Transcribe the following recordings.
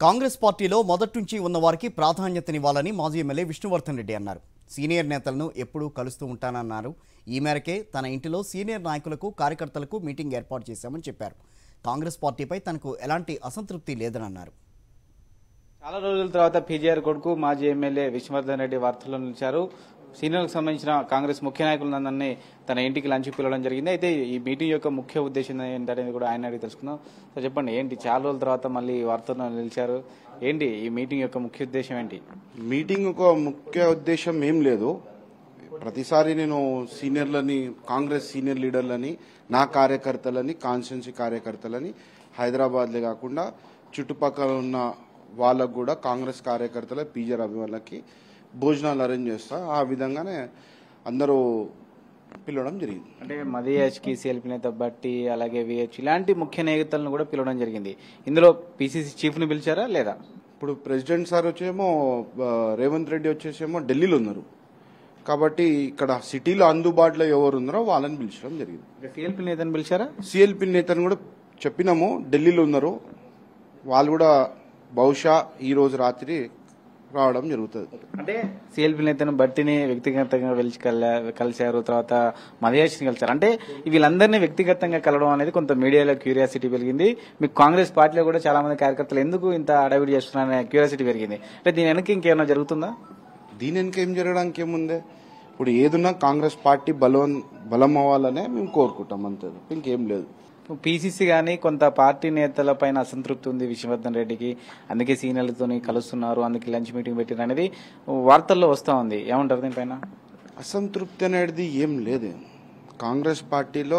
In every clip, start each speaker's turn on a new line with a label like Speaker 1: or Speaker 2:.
Speaker 1: కాంగ్రెస్ పార్టీలో మొదటి నుంచి ఉన్న వారికి ప్రాధాన్యతనివ్వాలని మాజీ ఎమ్మెల్యే విష్ణువర్ధన్ రెడ్డి అన్నారు సీనియర్ నేతలను ఎప్పుడూ కలుస్తూ ఉంటానన్నారు ఈ మేరకే తన ఇంటిలో సీనియర్ నాయకులకు కార్యకర్తలకు మీటింగ్ ఏర్పాటు చేశామని చెప్పారు కాంగ్రెస్ పార్టీపై తనకు ఎలాంటి అసంతృప్తి లేదని అన్నారు
Speaker 2: చాలా రోజుల తర్వాత పీజీఆర్ కొడుకు మాజీ ఎమ్మెల్యే విష్ణువర్ధన్ రెడ్డి వార్తల్లో నిలిచారు సీనియర్లకు సంబంధించిన కాంగ్రెస్ ముఖ్య నాయకులందరినీ తన ఇంటికి లంచ్ పిలవడం జరిగింది అయితే ఈ మీటింగ్ యొక్క ముఖ్య ఉద్దేశం ఏంటనేది కూడా ఆయన అడిగి తెలుసుకుందాం సో చెప్పండి ఏంటి చాలా రోజుల తర్వాత మళ్ళీ ఈ వార్తల్లో నిలిచారు ఏంటి ఈ మీటింగ్ యొక్క ముఖ్య ఉద్దేశం ఏంటి
Speaker 3: మీటింగ్ ఒక ముఖ్య ఉద్దేశం ఏం లేదు ప్రతిసారి నేను సీనియర్లని కాంగ్రెస్ సీనియర్ లీడర్లని నా కార్యకర్తలని కాన్స్టిట్యున్సీ కార్యకర్తలని హైదరాబాద్లే కాకుండా చుట్టుపక్కల ఉన్న వాళ్ళకు కూడా కాంగ్రెస్ కార్యకర్తల పీజర్ అభిమానులకి భోజనాలు అరేంజ్ చేస్తా ఆ విధంగానే అందరూ పిలవడం జరిగింది
Speaker 2: అంటే మదిహెచ్ కి సిఎల్పి నేత బట్టి అలాగే విహెచ్ ఇలాంటి ముఖ్య నేతలను కూడా పిలవడం జరిగింది ఇందులో పిసిసి చీఫ్ ని పిలిచారా లేదా
Speaker 3: ఇప్పుడు ప్రెసిడెంట్ సార్ వచ్చేమో ఆ, రేవంత్ రెడ్డి వచ్చేసేమో ఢిల్లీలో ఉన్నారు కాబట్టి ఇక్కడ సిటీలో అందుబాటులో ఎవరు ఉన్నారో వాళ్ళని పిలిచడం జరిగింది
Speaker 2: సిఎల్పి నేతను పిలిచారా
Speaker 3: సిఎల్పి నేతను కూడా చెప్పినాము ఢిల్లీలో ఉన్నారు వాళ్ళు కూడా బహుశా ఈ రోజు రాత్రి రావడం జరుగుతుంది
Speaker 2: అంటే సిఎల్పి నేతను బట్టిని వ్యక్తిగతంగా వెలిచి కల- కలిశారు తర్వాత మధేష్ ని కలిశారు అంటే వీళ్ళందరినీ వ్యక్తిగతంగా కలవడం అనేది కొంత మీడియాలో క్యూరియాసిటీ పెరిగింది మీకు కాంగ్రెస్ పార్టీలో కూడా చాలా మంది కార్యకర్తలు ఎందుకు ఇంత అడవిడి చేస్తున్నారనే క్యూరియాసిటీ పెరిగింది అంటే దీని వెనక ఇంకేమైనా జరుగుతుందా
Speaker 3: దీని వెనుక ఏం జరగడానికి ఏముంది ఇప్పుడు ఏదున్నా కాంగ్రెస్ పార్టీ బలం బలం అవ్వాలనే మేము కోరుకుంటాం అంతే తప్ప ఇంకేం లేదు
Speaker 2: పీసీసీ గానీ కొంత పార్టీ నేతల పైన అసంతృప్తి ఉంది విష్ణువర్ధన్ రెడ్డికి అందుకే సీనియర్లతో కలుస్తున్నారు అందుకే లంచ్ మీటింగ్ పెట్టారు అనేది వార్తల్లో వస్తా ఉంది ఏమంటారు దీనిపైన
Speaker 3: అసంతృప్తి అనేది ఏం లేదు కాంగ్రెస్ పార్టీలో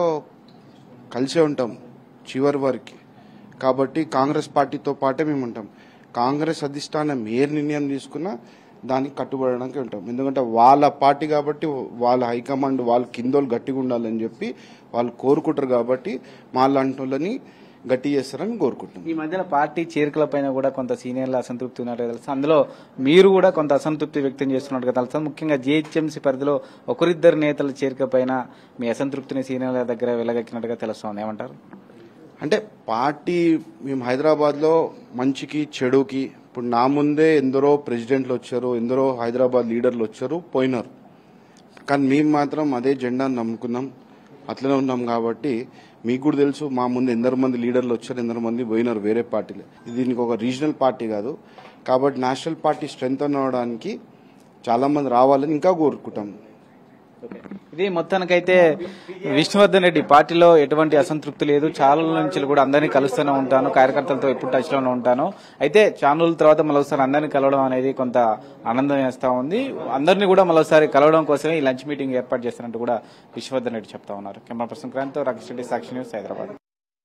Speaker 3: కలిసే ఉంటాం చివరి వరకు కాబట్టి కాంగ్రెస్ పార్టీతో పాటే మేము ఉంటాం కాంగ్రెస్ అధిష్టానం ఏ నిర్ణయం తీసుకున్నా దానికి కట్టుబడడానికి ఉంటాం ఎందుకంటే వాళ్ళ పార్టీ కాబట్టి వాళ్ళ హైకమాండ్ వాళ్ళ కిందోళ్ళు గట్టిగా ఉండాలని చెప్పి వాళ్ళు కోరుకుంటారు కాబట్టి మా లాంటి వాళ్ళని గట్టి చేస్తారని కోరుకుంటున్నాం
Speaker 2: ఈ మధ్యన పార్టీ చేరికల పైన కూడా కొంత సీనియర్ల అసంతృప్తి ఉన్నట్టు తెలుసు అందులో మీరు కూడా కొంత అసంతృప్తి వ్యక్తం చేస్తున్నట్టుగా తెలుసు ముఖ్యంగా జీహెచ్ఎంసీ పరిధిలో ఒకరిద్దరు నేతల చేరిక పైన మీ అసంతృప్తిని సీనియర్ల దగ్గర వెలగక్కినట్టుగా తెలుస్తోంది ఏమంటారు
Speaker 3: అంటే పార్టీ మేము హైదరాబాద్ లో మంచికి చెడుకి ఇప్పుడు నా ముందే ఎందరో ప్రెసిడెంట్లు వచ్చారు ఎందరో హైదరాబాద్ లీడర్లు వచ్చారు పోయినారు కానీ మేము మాత్రం అదే జెండాను నమ్ముకున్నాం అట్లనే ఉన్నాం కాబట్టి మీకు కూడా తెలుసు మా ముందు ఎందరు మంది లీడర్లు వచ్చారు ఎందరు మంది పోయినారు వేరే పార్టీలు ఇది దీనికి ఒక రీజనల్ పార్టీ కాదు కాబట్టి నేషనల్ పార్టీ స్ట్రెంగ్ అవడానికి చాలా మంది రావాలని ఇంకా కోరుకుంటాం
Speaker 2: ఇది మొత్తానికైతే విష్ణువర్ధన్ రెడ్డి పార్టీలో ఎటువంటి అసంతృప్తి లేదు చాలా రోజుల నుంచి కూడా అందరినీ కలుస్తూనే ఉంటాను కార్యకర్తలతో ఎప్పుడు టచ్ లోనే ఉంటాను అయితే చాలా రోజుల తర్వాత మరోసారి అందరినీ కలవడం అనేది కొంత ఆనందం వేస్తా ఉంది అందరినీ కూడా మరోసారి కలవడం కోసమే ఈ లంచ్ మీటింగ్ ఏర్పాటు చేస్తున్నట్టు కూడా విష్ణువర్ధన్ రెడ్డి చెప్తా ఉన్నారు camera person Kranth Rakesh Reddy Sakshi news Hyderabad